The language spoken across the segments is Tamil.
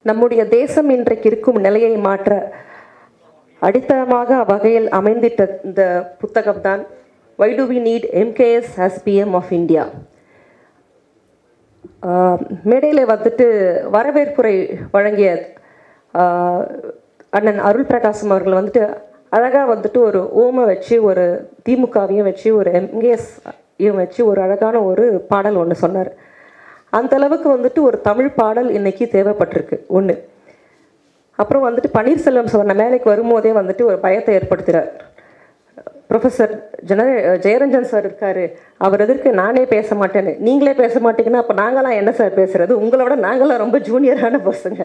நம்முடைய தேசம் இன்றைக்கு இருக்கும் நிலையை மாற்ற அடித்தளமாக வகையில் அமைந்திட்ட இந்த புத்தகம்தான் why do we need MKS as PM of India மேடையில் வந்துட்டு வரவேற்புரை வழங்கிய ஆஹ், அண்ணன் அருள் பிரகாசம் அவர்கள் வந்துட்டு அழகாக வந்துட்டு ஒரு ஓமை வச்சு ஒரு திமுகவையும் வச்சு ஒரு எம்கேஎஸ் வச்சு ஒரு அழகான ஒரு பாடல் ஒன்று சொன்னார் அந்த அளவுக்கு வந்துட்டு ஒரு தமிழ் பாடல் இன்னைக்கு தேவைப்பட்டிருக்கு ஒன்று அப்புறம் வந்துட்டு பன்னீர்செல்வம் சொன்ன மேலைக்கு வரும்போதே வந்துட்டு ஒரு பயத்தை ஏற்படுத்துகிறார் ப்ரொஃபஸர் ஜெனர ஜெயரஞ்சன் சார் இருக்காரு அவர் எதற்கு நானே பேச மாட்டேன்னு நீங்களே பேச மாட்டீங்கன்னா அப்போ நாங்களாம் என்ன சார் பேசுறது உங்களோட நாங்களாம் ரொம்ப ஜூனியரான பசங்க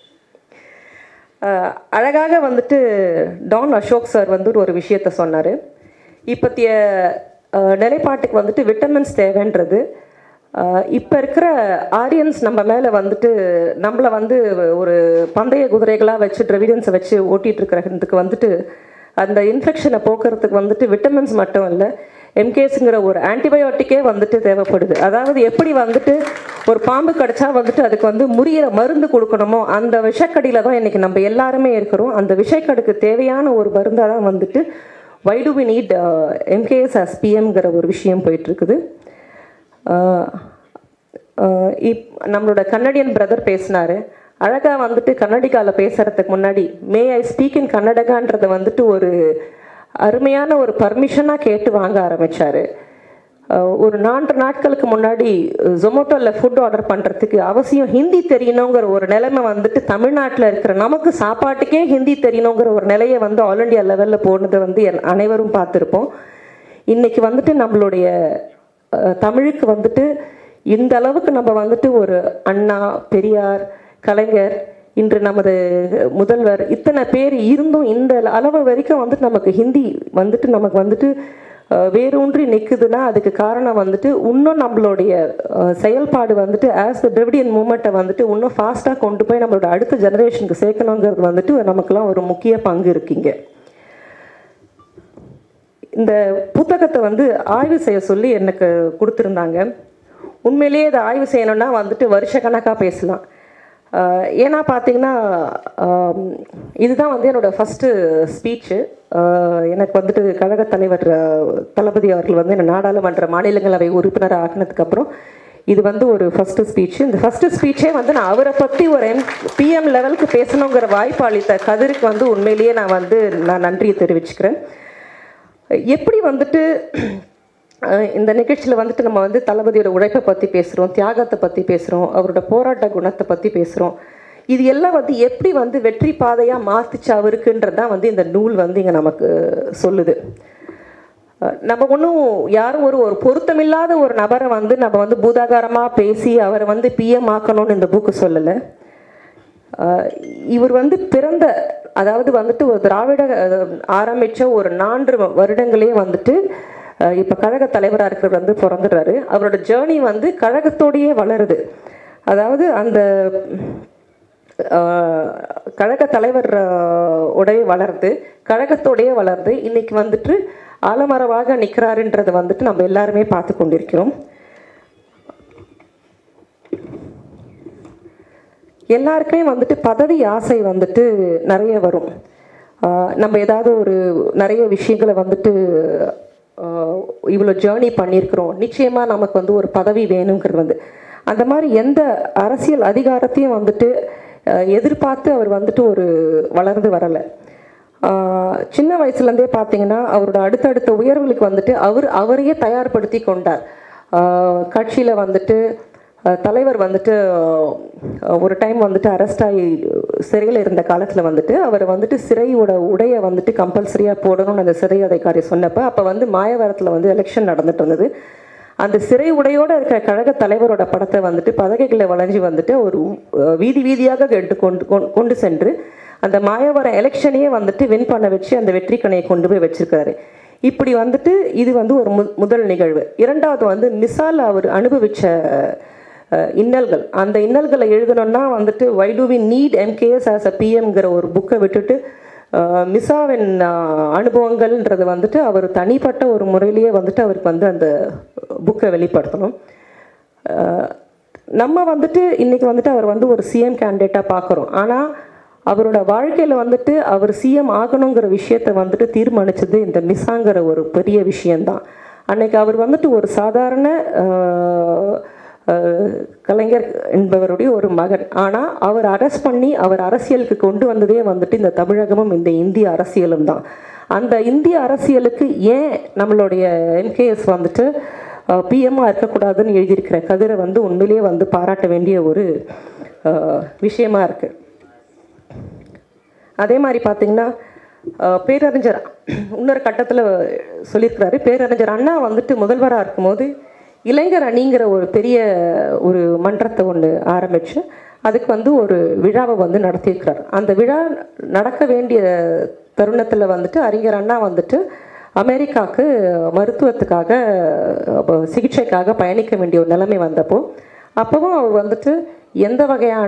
அஹ், அழகாக வந்துட்டு டான் அசோக் சார் வந்து ஒரு விஷயத்த சொன்னார் இப்பத்திய அஹ், நிலைப்பாட்டுக்கு வந்துட்டு விட்டமின்ஸ் தேவைன்றது இப்போ இருக்கிற ஆடியன்ஸ் நம்ம மேலே வந்துட்டு நம்மளை வந்து ஒரு பந்தய குதிரைகளாக வச்சு ட்ரெவிடன்ஸை வச்சு ஓட்டிகிட்டு இருக்கிறதுக்கு வந்துட்டு அந்த இன்ஃபெக்ஷனை போக்குறதுக்கு வந்துட்டு விட்டமின்ஸ் மட்டும் இல்லை எம்கேஸுங்கிற ஒரு ஆன்டிபயோட்டிக்கே வந்துட்டு தேவைப்படுது அதாவது எப்படி வந்துட்டு ஒரு பாம்பு கடிச்சா வந்துட்டு அதுக்கு வந்து முறியிற மருந்து கொடுக்கணுமோ அந்த விஷக்கடியில் தான் இன்றைக்கி நம்ம எல்லாருமே இருக்கிறோம் அந்த விஷக்கடுக்கு தேவையான ஒரு மருந்தாக தான் வந்துட்டு why do we need MKS as பிஎம்ங்கிற ஒரு விஷயம் போயிட்டுருக்குது இப் நம்மளோட கன்னடியன் பிரதர் பேசினாரு அழகாக வந்துட்டு கன்னடிகாவில் பேசுகிறதுக்கு முன்னாடி மே ஐ ஸ்பீக் இன் கன்னடகான்றதை வந்துட்டு ஒரு அருமையான ஒரு பர்மிஷனாக கேட்டு வாங்க ஆரம்பித்தார் ஒரு நான்கு நாட்களுக்கு முன்னாடி ஜொமேட்டோவில் ஃபுட் ஆர்டர் பண்ணுறதுக்கு அவசியம் ஹிந்தி தெரியணுங்கிற ஒரு நிலைமை வந்துட்டு தமிழ்நாட்டில் இருக்கிற நமக்கு சாப்பாட்டுக்கே ஹிந்தி தெரியணுங்கிற ஒரு நிலையை வந்து ஆல் இண்டியா லெவலில் போனதை வந்து எல்- அனைவரும் பார்த்துருப்போம் இன்னைக்கு வந்துட்டு நம்மளுடைய அஹ், தமிழுக்கு வந்துட்டு இந்த அளவுக்கு நம்ம வந்துட்டு ஒரு அண்ணா பெரியார் கலைஞர் இன்று நமது முதல்வர் இத்தனை பேர் இருந்தும் இந்த அளவு வரைக்கும் வந்துட்டு நமக்கு ஹிந்தி வந்துட்டு நமக்கு வந்துட்டு அஹ், வேரூன்றி நிற்குதுன்னா அதுக்கு காரணம் வந்துட்டு இன்னும் நம்மளுடைய அஹ், செயல்பாடு வந்துட்டு ஆஸ் த டிவிடியன் மூமெண்ட்டை வந்துட்டு இன்னும் ஃபாஸ்ட்டாக கொண்டு போய் நம்மளோட அடுத்த ஜெனரேஷனுக்கு சேர்க்கணுங்கிறது வந்துட்டு நமக்கெல்லாம் ஒரு முக்கிய பங்கு இருக்குங்க இந்த புத்தகத்தை வந்து ஆய்வு செய்ய சொல்லி எனக்கு கொடுத்துருந்தாங்க உண்மையிலேயே இதை ஆய்வு செய்யணும்னா வந்துட்டு வருஷக்கணக்காக பேசலாம் ஆஹ் ஏன்னா பார்த்தீங்கன்னா ஆம், இதுதான் வந்து என்னோட ஃபஸ்ட்டு ஸ்பீச்சு எனக்கு வந்துட்டு கழகத் தலைவர் ஆஹ், தளபதி அவர்கள் வந்து என்னை நாடாளுமன்ற மாநிலங்களவை உறுப்பினர் ஆக்கினதுக்கப்புறம் இது வந்து ஒரு ஃபஸ்ட்டு ஸ்பீச் இந்த ஃபஸ்ட்டு ஸ்பீச்சே வந்து நான் அவரை பற்றி ஒரு எம் பிஎம் லெவலுக்கு பேசணுங்கிற வாய்ப்பு அளித்த கதிருக்கு வந்து உண்மையிலேயே நான் வந்து நான் நன்றியை தெரிவிச்சுக்கிறேன் எப்படி வந்துட்டு அஹ், இந்த நிகழ்ச்சியில் வந்துட்டு நம்ம வந்து தளபதியோட உழைப்பை பற்றி பேசுகிறோம் தியாகத்தை பற்றி பேசுகிறோம் அவரோட போராட்ட குணத்தை பற்றி பேசுகிறோம் இது எல்லாம் வந்து எப்படி வந்து வெற்றி பாதையாக மாற்றுச்சு அவருக்குன்றது தான் வந்து இந்த நூல் வந்து இங்கே நமக்கு சொல்லுது அஹ், நம்ம ஒன்றும் யாரும் ஒரு ஒரு பொருத்தமில்லாத ஒரு நபரை வந்து நம்ம வந்து பூதாகாரமாக பேசி அவரை வந்து பிஎம் ஆக்கணும்னு இந்த புக்கு சொல்லலை ஆஹ் இவர் வந்து பிறந்த அதாவது வந்துட்டு ஒரு திராவிட அஹ், ஆரம்பிச்ச ஒரு நான்கு வருடங்களே வந்துட்டு அஹ், இப்ப கழக தலைவராக இருக்கிறவர் வந்து பிறந்துடுறாரு அவரோட ஜேர்னி வந்து கழகத்தோடையே வளருது அதாவது அந்த ஆஹ், கழக தலைவர் ஆஹ், உடைய வளருது கழகத்தோடையே வளருது இன்னைக்கு வந்துட்டு ஆலமரவாக நிற்கிறாருன்றதை வந்துட்டு நம்ம எல்லாருமே பார்த்து கொண்டிருக்கிறோம் எல்லாருக்குமே வந்துட்டு பதவி ஆசை வந்துட்டு நிறைய வரும் ஆஹ் நம்ம ஏதாவது ஒரு நிறைய விஷயங்களை வந்துட்டு ஆஹ் இவ்வளோ ஜேர்னி பண்ணியிருக்கிறோம் நிச்சயமாக நமக்கு வந்து ஒரு பதவி வேணுங்கிறது வந்து அந்த மாதிரி எந்த அரசியல் அதிகாரத்தையும் வந்துட்டு ஆஹ் எதிர்பார்த்து அவர் வந்துட்டு ஒரு வளர்ந்து வரலை ஆஹ் சின்ன வயசுலேருந்தே பார்த்தீங்கன்னா அவரோட அடுத்தடுத்த உயர்வுகளுக்கு வந்துட்டு அவர் அவரையே தயார்படுத்தி கொண்டார் கட்சியில் வந்துட்டு அஹ் தலைவர் வந்துட்டு அஹ் ஒரு டைம் வந்துட்டு அரெஸ்ட் ஆகி சிறையில் இருந்த காலத்தில் வந்துட்டு அவர் வந்துட்டு சிறையோட உடையை வந்துட்டு கம்பல்சரியாக போடணும்னு அந்த சிறை அதிகாரி சொன்னப்போ அப்போ வந்து மாயவரத்தில் வந்து எலெக்ஷன் நடந்துட்டு இருந்தது அந்த சிறை உடையோட இருக்கிற கழக தலைவரோட படத்தை வந்துட்டு பதகைகளை வளைஞ்சு வந்துட்டு ஒரு அஹ், வீதி வீதியாக எடுத்து கொண்டு கொண்டு- கொண்டு சென்று அந்த மாயவரம் எலெக்ஷனையே வந்துட்டு வின் பண்ண வச்சு அந்த வெற்றி கணையை கொண்டு போய் வச்சிருக்காரு இப்படி வந்துட்டு இது வந்து ஒரு மு முதல் நிகழ்வு இரண்டாவது வந்து மிசால் அவர் அனுபவிச்ச அஹ், இன்னல்கள் அந்த இன்னல்களை எழுதணும்னா வந்துட்டு why do we need MKS as a பிஎம்ங்கிற ஒரு புக்கை விட்டுட்டு அஹ், மிசாவின் அஹ், அனுபவங்கள்ன்றது வந்துட்டு அவர் தனிப்பட்ட ஒரு முறையிலேயே வந்துட்டு அவருக்கு வந்து அந்த புக்கை வெளிப்படுத்தணும் அஹ், நம்ம வந்துட்டு இன்னைக்கு வந்துட்டு அவர் வந்து ஒரு சிஎம் கேண்டிடேட்டாக பார்க்குறோம் ஆனால் அவரோட வாழ்க்கையில் வந்துட்டு அவர் சிஎம் ஆகணுங்கிற விஷயத்த வந்துட்டு தீர்மானிச்சது இந்த மிஸ்ஸாங்கிற ஒரு பெரிய விஷயந்தான் அன்னைக்கு அவர் வந்துட்டு ஒரு சாதாரண ஆஹ், ஆஹ், கலைஞர் என்பவருடைய ஒரு மகன் ஆனால் அவர் அரெஸ்ட் பண்ணி அவர் அரசியலுக்கு கொண்டு வந்ததே வந்துட்டு இந்த தமிழகமும் இந்த இந்திய அரசியலும் தான் அந்த இந்திய அரசியலுக்கு ஏன் நம்மளுடைய எம்கேஎஸ் வந்துட்டு பிஎம்மாக இருக்கக்கூடாதுன்னு எழுதியிருக்கிற கதிரை வந்து உண்மையிலேயே வந்து பாராட்ட வேண்டிய ஒரு ஆஹ், விஷயமா இருக்குது அதே மாதிரி பார்த்தீங்கன்னா அஹ், பேரறிஞர் இன்னொரு கட்டத்தில் சொல்லியிருக்கிறாரு பேரறிஞர் அண்ணா வந்துட்டு முதல்வராக இருக்கும்போது இளைஞர் அணிங்கிற ஒரு பெரிய ஒரு மன்றத்தை ஒன்று ஆரம்பித்து அதுக்கு வந்து ஒரு விழாவை வந்து நடத்தியிருக்கிறார் அந்த விழா நடக்க வேண்டிய தருணத்தில் வந்துட்டு அறிஞர் அண்ணா வந்துட்டு அமெரிக்காவுக்கு மருத்துவத்துக்காக அப்போ சிகிச்சைக்காக பயணிக்க வேண்டிய ஒரு நிலைமை வந்தப்போ அப்போவும் அவர் வந்துட்டு எந்த வகையான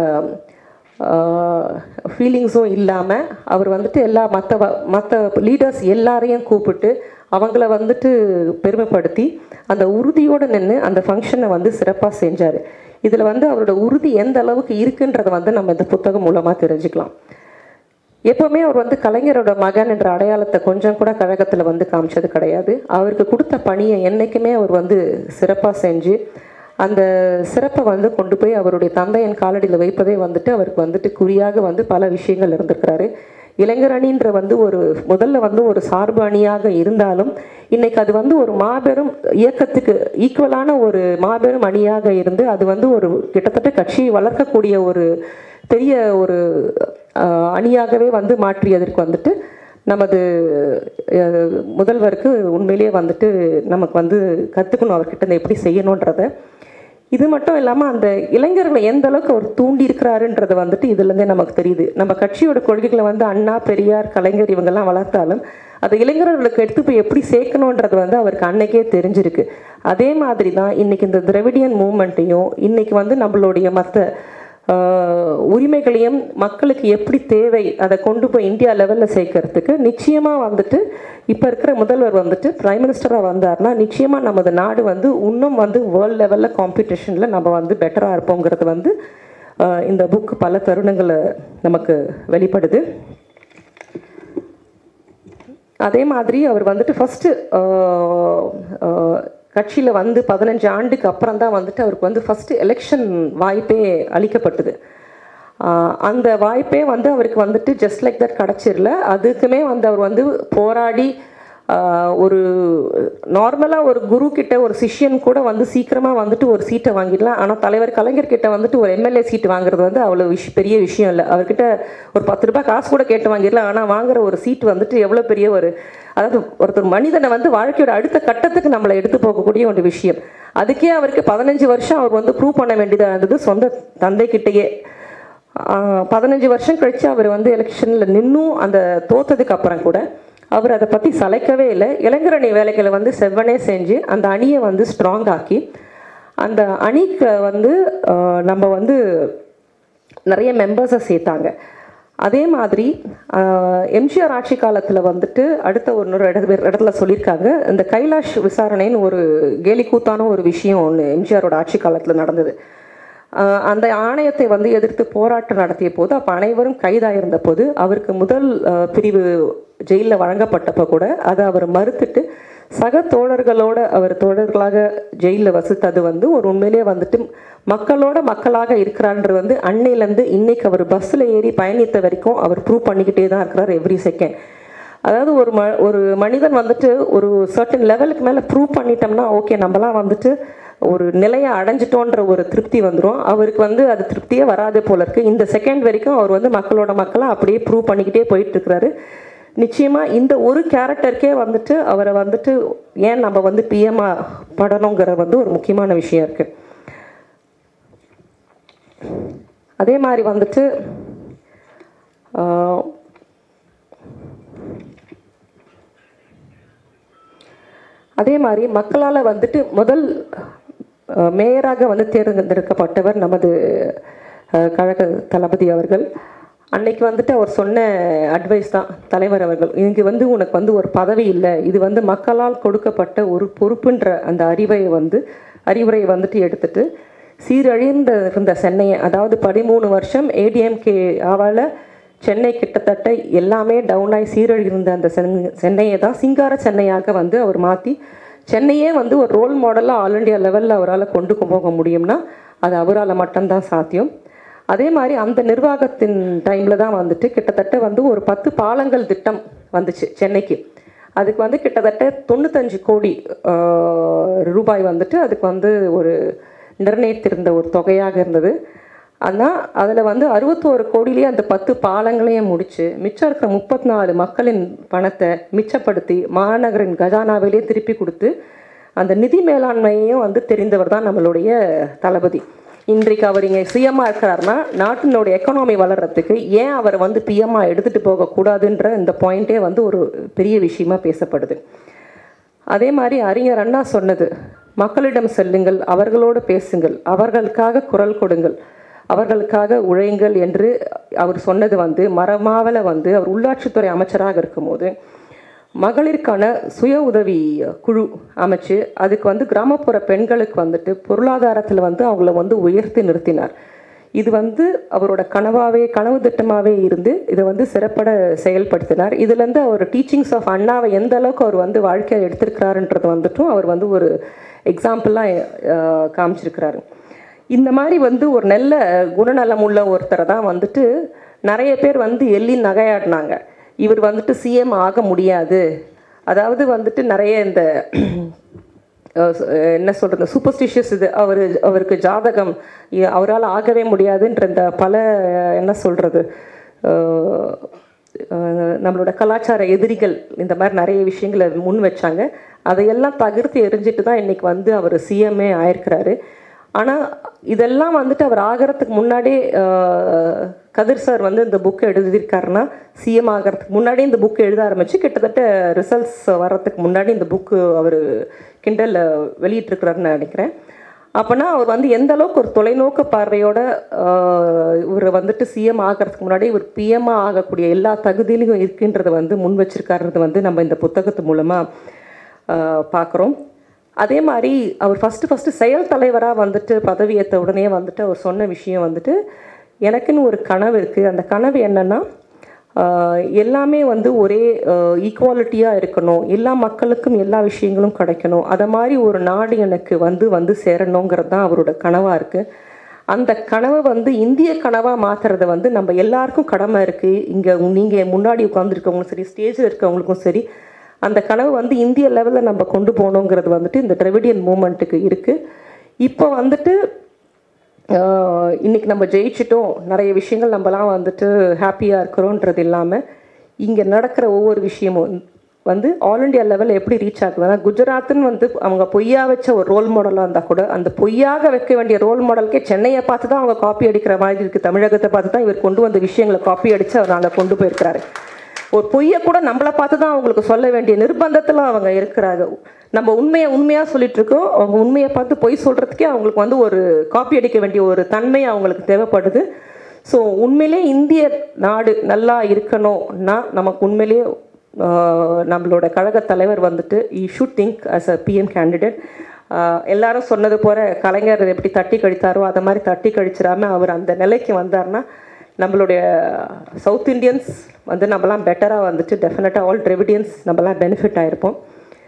ஃபீலிங்ஸும் இல்லாமல் அவர் வந்துட்டு எல்லா மற்ற மற்ற லீடர்ஸ் எல்லாரையும் கூப்பிட்டு அவங்கள வந்துட்டு பெருமைப்படுத்தி அந்த உறுதியோடு நின்று அந்த ஃபங்க்ஷனை வந்து சிறப்பாக செஞ்சார் இதில் வந்து அவரோட உறுதி எந்த அளவுக்கு இருக்குன்றதை வந்து நம்ம இந்த புத்தகம் மூலமாக தெரிஞ்சுக்கலாம் எப்போவுமே அவர் வந்து கலைஞரோட மகன் என்ற அடையாளத்தை கொஞ்சம் கூட கழகத்தில் வந்து காமிச்சது கிடையாது அவருக்கு கொடுத்த பணியை என்றைக்குமே அவர் வந்து சிறப்பாக செஞ்சு அந்த சிறப்பை வந்து கொண்டு போய் அவருடைய தந்தையின் காலடியில் வைப்பதே வந்துட்டு அவருக்கு வந்துட்டு குறியாக வந்து பல விஷயங்கள் இருந்திருக்கிறாரு இளைஞர் அணின்ற வந்து ஒரு முதல்ல வந்து ஒரு சார்பு அணியாக இருந்தாலும் இன்னைக்கு அது வந்து ஒரு மாபெரும் இயக்கத்துக்கு ஈக்குவலான ஒரு மாபெரும் அணியாக இருந்து அது வந்து ஒரு கிட்டத்தட்ட கட்சியை வளர்க்கக்கூடிய ஒரு பெரிய ஒரு அஹ், அணியாகவே வந்து மாற்றியதற்கு வந்துட்டு நமது அஹ், முதல்வருக்கு உண்மையிலேயே வந்துட்டு நமக்கு வந்து கற்றுக்கணும் அவர்கிட்ட இருந்து எப்படி செய்யணுன்றத இது மட்டும் இல்லாமல் அந்த இளைஞர்களை எந்த அளவுக்கு அவர் தூண்டி இருக்கிறாருன்றது வந்துட்டு இதுலேருந்தே நமக்கு தெரியுது நம்ம கட்சியோட கொள்கைகளை வந்து அண்ணா பெரியார் கலைஞர் இவங்கெல்லாம் வளர்த்தாலும் அதை இளைஞர்களுக்கு எடுத்து போய் எப்படி சேர்க்கணுன்றது வந்து அவருக்கு அன்னைக்கே தெரிஞ்சிருக்கு அதே மாதிரி தான் இன்னைக்கு இந்த திராவிடியன் மூமெண்ட்டையும் இன்னைக்கு வந்து நம்மளுடைய மற்ற ஆஹ் உரிமைகளையும் மக்களுக்கு எப்படி தேவை அதை கொண்டு போய் இந்தியா லெவலில் சேர்க்கறதுக்கு நிச்சயமாக வந்துட்டு இப்போ இருக்கிற முதல்வர் வந்துட்டு பிரைம் மினிஸ்டராக வந்தார்னா நிச்சயமாக நமது நாடு வந்து இன்னும் வந்து வேர்ல்டு லெவலில் காம்படிஷனில் நம்ம வந்து பெட்டராக இருப்போங்கிறது வந்து ஆஹ் இந்த புக் பல தருணங்களை நமக்கு வெளிப்படுது அதே மாதிரி அவர் வந்துட்டு ஃபஸ்ட்டு கட்சியில் வந்து பதினஞ்சு ஆண்டுக்கு அப்புறம் தான் வந்துட்டு அவருக்கு வந்து ஃபஸ்ட்டு எலெக்ஷன் வாய்ப்பே அளிக்கப்பட்டது ஆஹ் அந்த வாய்ப்பே வந்து அவருக்கு வந்துட்டு ஜஸ்ட் லைக் தட் கிடச்சிரல அதுக்குமே வந்து அவர் வந்து போராடி ஆஹ் ஒரு நார்மலாக ஒரு குரு கிட்ட ஒரு சிஷ்யன் கூட வந்து சீக்கிரமாக வந்துட்டு ஒரு சீட்டை வாங்கிடலாம் ஆனால் தலைவர் கலைஞர் கிட்ட வந்துட்டு ஒரு எம்எல்ஏ சீட்டு வாங்குறது வந்து அவ்வளோ விஷ் பெரிய விஷயம் இல்லை அவர்கிட்ட ஒரு பத்து ரூபாய் காசு கூட கேட்டு வாங்கிடலாம் ஆனால் வாங்குற ஒரு சீட்டு வந்துட்டு எவ்வளோ பெரிய ஒரு அதாவது ஒருத்தர் மனிதனை வந்து வாழ்க்கையோட அடுத்த கட்டத்துக்கு நம்மளை எடுத்து போகக்கூடிய ஒரு விஷயம் அதுக்கே அவருக்கு பதினஞ்சு வருஷம் அவர் வந்து ப்ரூவ் பண்ண வேண்டியதாக இருந்தது சொந்த தந்தைக்கிட்டேயே ஆஹ் பதினஞ்சு வருஷம் கழிச்சு அவர் வந்து எலெக்ஷனில் நின்னும் அந்த தோத்ததுக்கு அப்புறம் கூட அவர் அதை பற்றி சளைக்கவே இல்லை இளைஞர் அணி வேலைகளை வந்து செவ்வனே செஞ்சு அந்த அணியை வந்து ஸ்ட்ராங் ஆக்கி அந்த அணிக்கு வந்து ஆஹ் நம்ம வந்து நிறைய மெம்பர்ஸை சேர்த்தாங்க அதே மாதிரி ஆஹ், எம்ஜிஆர் ஆட்சி காலத்தில் வந்துட்டு அடுத்த ஒரு இன்னொரு இட இடத்துல சொல்லியிருக்காங்க இந்த கைலாஷ் விசாரணைன்னு ஒரு கேலிக்கூத்தான ஒரு விஷயம் ஒன்று எம்ஜிஆரோட ஆட்சி காலத்தில் நடந்தது ஆஹ், அந்த ஆணையத்தை வந்து எதிர்த்து போராட்டம் நடத்திய போது அப்போ அனைவரும் கைதாயிருந்த போது அவருக்கு முதல் ஆஹ், பிரிவு ஜெயிலில் வழங்கப்பட்டப்போ கூட அதை அவர் மறுத்துட்டு சக தோழர்களோட அவர் தோழர்களாக ஜெயிலில் வசித்தது வந்து ஒரு உண்மையிலேயே வந்துட்டு மக்களோட மக்களாக இருக்கிறான்றது வந்து அன்னையிலேருந்து இன்னைக்கு அவர் பஸ்ஸில் ஏறி பயணித்த வரைக்கும் அவர் ப்ரூவ் பண்ணிக்கிட்டே தான் இருக்கிறார் எவ்ரி செகண்ட் அதாவது ஒரு ம ஒரு மனிதன் வந்துட்டு ஒரு சர்டன் லெவலுக்கு மேலே ப்ரூவ் பண்ணிட்டோம்னா ஓகே நம்மலாம் வந்துட்டு ஒரு நிலையை அடைஞ்சிட்டோன்ற ஒரு திருப்தி வந்துடும் அவருக்கு வந்து அது திருப்தியே வராது போல இருக்கு இந்த செகண்ட் வரைக்கும் அவர் வந்து மக்களோட மக்களாக அப்படியே ப்ரூவ் பண்ணிக்கிட்டே போயிட்டு இருக்கிறாரு நிச்சயமாக இந்த ஒரு கேரக்டருக்கே வந்துட்டு அவரை வந்துட்டு ஏன் நம்ம வந்து பிஎம்ஆ படணுங்கிற வந்து ஒரு முக்கியமான விஷயம் இருக்குது அதே மாதிரி வந்துட்டு ஆஹ், அதே மாதிரி மக்களால் வந்துட்டு முதல் அஹ், மேயராக வந்து தேர்ந்தெடுக்கப்பட்டவர் நமது அஹ், கழக தளபதி அவர்கள் அன்னைக்கு வந்துட்டு அவர் சொன்ன அட்வைஸ் தான் தலைவர் அவர்கள் இங்கு வந்து உனக்கு வந்து ஒரு பதவி இல்லை இது வந்து மக்களால் கொடுக்கப்பட்ட ஒரு பொறுப்புன்ற அந்த அறிவை வந்து அறிவுரையை வந்துட்டு எடுத்துட்டு சீரழிந்த இருந்த சென்னையை அதாவது பதிமூணு வருஷம் ஏடிஎம்கே ஆவால் சென்னை கிட்டத்தட்ட எல்லாமே டவுன் ஆகி சீரழிந்த அந்த சென்னை சென்னையை தான் சிங்கார சென்னையாக வந்து அவர் மாற்றி சென்னையே வந்து ஒரு ரோல் மாடலாக ஆல் இண்டியா லெவலில் அவரால் கொண்டு போக முடியும்னா அது அவரால் மட்டும்தான் சாத்தியம் அதே மாதிரி அந்த நிர்வாகத்தின் டைமில் தான் வந்துட்டு கிட்டத்தட்ட வந்து ஒரு பத்து பாலங்கள் திட்டம் வந்துச்சு சென்னைக்கு அதுக்கு வந்து கிட்டத்தட்ட தொண்ணூத்தஞ்சு கோடி ஆஹ், ரூபாய் வந்துட்டு அதுக்கு வந்து ஒரு நிர்ணயித்திருந்த ஒரு தொகையாக இருந்தது ஆனால் அதில் வந்து அறுபத்தோரு கோடியிலே அந்த பத்து பாலங்களையும் முடித்து மிச்சம் இருக்கிற முப்பத்தி நாலு மக்களின் பணத்தை மிச்சப்படுத்தி மாநகரின் கஜானாவிலே திருப்பி கொடுத்து அந்த நிதி மேலாண்மையையும் வந்து தெரிந்தவர் தான் நம்மளுடைய தளபதி இன்றைக்கு அவர் இங்கே சிஎம்மாக இருக்கிறாருன்னா நாட்டினுடைய எக்கனாமி வளர்கிறதுக்கு ஏன் அவர் வந்து பிஎம்மாக எடுத்துகிட்டு போகக்கூடாதுன்ற இந்த பாயிண்ட்டே வந்து ஒரு பெரிய விஷயமா பேசப்படுது அதே மாதிரி அறிஞர் அண்ணா சொன்னது மக்களிடம் செல்லுங்கள் அவர்களோடு பேசுங்கள் அவர்களுக்காக குரல் கொடுங்கள் அவர்களுக்காக உழையுங்கள் என்று அவர் சொன்னது வந்து மரமாவல வந்து அவர் உள்ளாட்சித்துறை அமைச்சராக இருக்கும்போது மகளிருக்கான சுய உதவி குழு அமைச்சு அதுக்கு வந்து கிராமப்புற பெண்களுக்கு வந்துட்டு பொருளாதாரத்தில் வந்து அவங்கள வந்து உயர்த்தி நிறுத்தினார் இது வந்து அவரோட கனவாவே கனவு திட்டமாகவே இருந்து இதை வந்து சிறப்பட செயல்படுத்தினார் இதுலேருந்து அவர் டீச்சிங்ஸ் ஆஃப் அண்ணாவை எந்த அளவுக்கு அவர் வந்து வாழ்க்கையில் எடுத்திருக்கிறாருன்றது வந்துட்டும் அவர் வந்து ஒரு எக்ஸாம்பிளாக காமிச்சிருக்கிறாரு இந்த மாதிரி வந்து ஒரு நல்ல குணநலம் உள்ள ஒருத்தரை தான் வந்துட்டு நிறைய பேர் வந்து எள்ளி நகையாடினாங்க இவர் வந்துட்டு சிஎம் ஆக முடியாது அதாவது வந்துட்டு நிறைய இந்த அஹ் ச- அஹ் என்ன சொல்கிறது சூப்பர்ஸ்டிஷியஸ் இது அவர் அவருக்கு ஜாதகம் இ- அவரால் ஆகவே முடியாதுன்ற இந்த பல அஹ், என்ன சொல்கிறது நம்மளோட கலாச்சார எதிரிகள் இந்த மாதிரி நிறைய விஷயங்களை முன் வச்சாங்க அதையெல்லாம் தகர்த்து எரிஞ்சிட்டு தான் இன்னைக்கு வந்து அவர் சிஎம்ஏ ஆயிருக்கிறாரு ஆனால் இதெல்லாம் வந்துட்டு அவர் ஆகிறதுக்கு முன்னாடியே அஹ், கதிர் சார் வந்து இந்த புக்கை எழுதியிருக்காருன்னா சிஎம் ஆகிறதுக்கு முன்னாடி இந்த புக் எழுத ஆரம்பிச்சு கிட்டத்தட்ட ரிசல்ட்ஸ் வர்றதுக்கு முன்னாடி இந்த புக்கு அவர் கிண்டலில் வெளியிட்டிருக்கிறாருன்னு நினைக்கிறேன் அப்போனா அவர் வந்து எந்த அளவுக்கு ஒரு தொலைநோக்கு பார்வையோட ஆஹ், இவர் வந்துட்டு சிஎம் ஆகிறதுக்கு முன்னாடி இவர் பிஎம்மாக ஆகக்கூடிய எல்லா தகுதியிலையும் இருக்குன்றதை வந்து முன் வச்சிருக்காருன்றது வந்து நம்ம இந்த புத்தகத்து மூலமாக பார்க்குறோம் அதே மாதிரி அவர் ஃபஸ்ட்டு ஃபஸ்ட்டு செயல் தலைவராக வந்துட்டு பதவியேற்ற உடனே வந்துட்டு அவர் சொன்ன விஷயம் வந்துட்டு எனக்குன்னு ஒரு கனவு இருக்குது அந்த கனவு என்னென்னா ஆஹ் எல்லாமே வந்து ஒரே ஈக்குவாலிட்டியாக இருக்கணும் எல்லா மக்களுக்கும் எல்லா விஷயங்களும் கிடைக்கணும் அதை மாதிரி ஒரு நாடு எனக்கு வந்து வந்து சேரணுங்கிறது தான் அவரோட கனவாக இருக்குது அந்த கனவை வந்து இந்திய கனவாக மாற்றுறது வந்து நம்ம எல்லாருக்கும் கடமை இருக்குது இங்கே நீங்கள் முன்னாடி உட்காந்துருக்கவங்களும் சரி ஸ்டேஜில் இருக்கவங்களுக்கும் சரி அந்த கனவு வந்து இந்திய லெவலில் நம்ம கொண்டு போகணுங்கிறது வந்துட்டு இந்த திராவிடியன் மூமெண்ட்டுக்கு இருக்குது இப்போ வந்துட்டு ஆஹ் இன்னைக்கு நம்ம ஜெயிச்சிட்டோம் நிறைய விஷயங்கள் நம்மலாம் வந்துட்டு ஹாப்பியாக இருக்கிறோன்றது இல்லாமல் இங்கே நடக்கிற ஒவ்வொரு விஷயமும் வந்து ஆல் இண்டியா லெவலில் எப்படி ரீச் ஆகுதுன்னா குஜராத்துன்னு வந்து அவங்க பொய்யா வச்ச ஒரு ரோல் மாடலாக இருந்தால் கூட அந்த பொய்யாக வைக்க வேண்டிய ரோல் மாடலுக்கே சென்னையை பார்த்து தான் அவங்க காப்பி அடிக்கிற மாதிரி இருக்குது தமிழகத்தை பார்த்து தான் இவர் கொண்டு வந்த விஷயங்களை காப்பி அடித்து அவர் அங்கே கொண்டு போயிருக்கிறாரு ஒரு பொய்யை கூட நம்மளை பார்த்து தான் அவங்களுக்கு சொல்ல வேண்டிய நிர்பந்தத்தில் அவங்க இருக்கிறாங்க நம்ம உண்மையை உண்மையாக சொல்லிட்டு இருக்கோம் அவங்க உண்மையை பார்த்து பொய் சொல்கிறதுக்கே அவங்களுக்கு வந்து ஒரு காப்பி அடிக்க வேண்டிய ஒரு தன்மை அவங்களுக்கு தேவைப்படுது ஸோ உண்மையிலே இந்திய நாடு நல்லா இருக்கணும்னா நமக்கு உண்மையிலேயே ஆஹ், நம்மளோட கழக தலைவர் வந்துட்டு he should think as a PM candidate எல்லாரும் சொன்னது போல கலைஞர் எப்படி தட்டி கழித்தாரோ அதை மாதிரி தட்டி கழிச்சிடாம அவர் அந்த நிலைக்கு வந்தார்னா நம்மளுடைய சவுத் இந்தியன்ஸ் வந்து நம்மலாம் பெட்டராக வந்துட்டு டெஃபினட்டாக ஆல் ட்ரெவிடியன்ஸ் நம்மலாம் பெனிஃபிட் ஆகிருப்போம்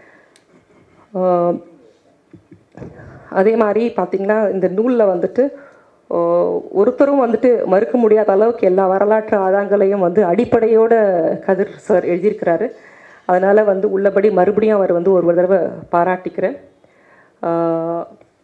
அதே மாதிரி பார்த்திங்கன்னா இந்த நூலில் வந்துட்டு ஆஹ், ஒருத்தரும் வந்துட்டு மறுக்க முடியாத அளவுக்கு எல்லா வரலாற்று ஆதாரங்களையும் வந்து அடிப்படையோட கதிர் சார் எழுதியிருக்கிறாரு அதனால் வந்து உள்ளபடி மறுபடியும் அவர் வந்து ஒரு தடவை பாராட்டிக்கிறேன் ஆஹ்,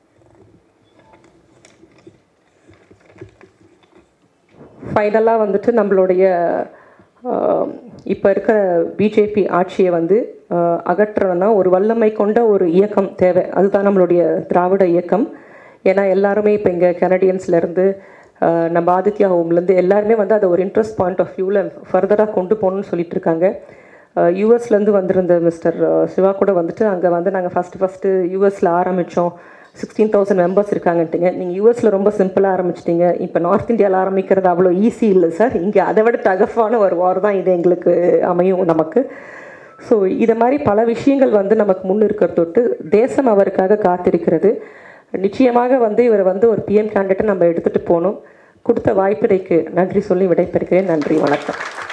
ஃபைனலாக வந்துட்டு நம்மளுடைய இப்போ இருக்கிற பிஜேபி ஆட்சியை வந்து ஆஹ், அகற்றணும்னா ஒரு வல்லமை கொண்ட ஒரு இயக்கம் தேவை அதுதான் நம்மளுடைய திராவிட இயக்கம் ஏன்னா எல்லாருமே இப்போ இங்கே கனடியன்ஸ்லேருந்து நம்ம ஆதித்யா ஹோம்லேருந்து எல்லாருமே வந்து அதை ஒரு இன்ட்ரெஸ்ட் பாயிண்ட் ஆஃப் வியூவில் ஃபர்தராக கொண்டு போகணும்னு சொல்லிட்டு இருக்காங்க யூஎஸ்லேருந்து வந்திருந்த மிஸ்டர் சிவா கூட வந்துட்டு அங்கே வந்து நாங்கள் ஃபஸ்ட்டு ஃபஸ்ட்டு யூஎஸில் ஆரம்பித்தோம் சிக்ஸ்டீன் தௌசண்ட் மெம்பர்ஸ் இருக்காங்கன்ட்டுங்க நீங்கள் யூஎஸில் ரொம்ப சிம்பிளாக ஆரம்பிச்சிட்டீங்க இப்போ நார்த் இந்தியாவில் ஆரம்பிக்கிறது அவ்வளோ ஈஸி இல்லை சார் இங்கே அதை விட டகஃபான ஒரு வார் தான் இது எங்களுக்கு அமையும் நமக்கு ஸோ இதை மாதிரி பல விஷயங்கள் வந்து நமக்கு முன் இருக்கிற தொட்டு தேசம் அவருக்காக காத்திருக்கிறது நிச்சயமாக வந்து இவரை வந்து ஒரு பிஎம் கேண்டிடேட்டை நம்ம எடுத்துகிட்டு போகணும் கொடுத்த வாய்ப்பினைக்கு நன்றி சொல்லி விடைபெறுகிறேன் நன்றி வணக்கம்